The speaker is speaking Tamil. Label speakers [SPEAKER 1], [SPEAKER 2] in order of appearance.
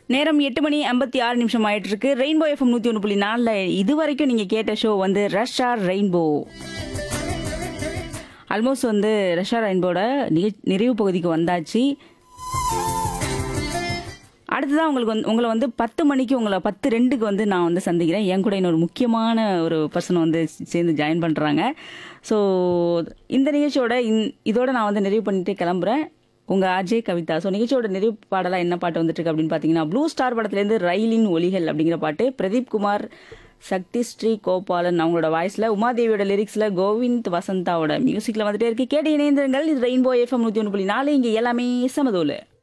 [SPEAKER 1] நேரம் எட்டு மணி ஐம்பத்தி ஆறு நிமிஷம் ஆயிட்டு இருக்கு ரெயின்போ எஃப்எம் நூத்தி ஒன்று புள்ளி நாலுல இது வரைக்கும் நீங்க கேட்ட ஷோ வந்து ரஷ்ஷா ரெயின்போ ஆல்மோஸ்ட் வந்து ரஷ்ஷா ரெயின்போட நிக- நிறைவு பகுதிக்கு வந்தாச்சு அடுத்ததான் உங்களுக்கு வந்து உங்களை வந்து பத்து மணிக்கு உங்களை பத்து ரெண்டுக்கு வந்து நான் வந்து சந்திக்கிறேன் என் கூட இன்னொரு முக்கியமான ஒரு பர்சன் வந்து சேர்ந்து ஜாயின் பண்ணுறாங்க ஸோ இந்த நிகழ்ச்சியோட இந் இதோட நான் வந்து நிறைவு பண்ணிட்டு கிளம்புறேன் உங்கள் அஜய் கவிதா ஸோ நிகழ்ச்சியோட நிறைவு பாடலாக என்ன பாட்டு வந்துட்டு இருக்கு அப்படின்னு பார்த்தீங்கன்னா ப்ளூ ஸ்டார் படத்துலேருந்து ரயிலின் ஒலிகள் அப்படிங்கிற பாட்டு பிரதீப் குமார் சக்தி ஸ்ரீ கோபாலன் அவங்களோட வாய்ஸில் உமாதேவியோட லிரிக்ஸில் கோவிந்த் வசந்தாவோட மியூசிக்கில் வந்துட்டே இருக்கு கேட்டு இணைந்திருங்கள் இது ரெயின்போ எஃப்எம் நூற்றி ஒன்று புள்ளி நாலு இங்கே எல்லாமே சமதோலு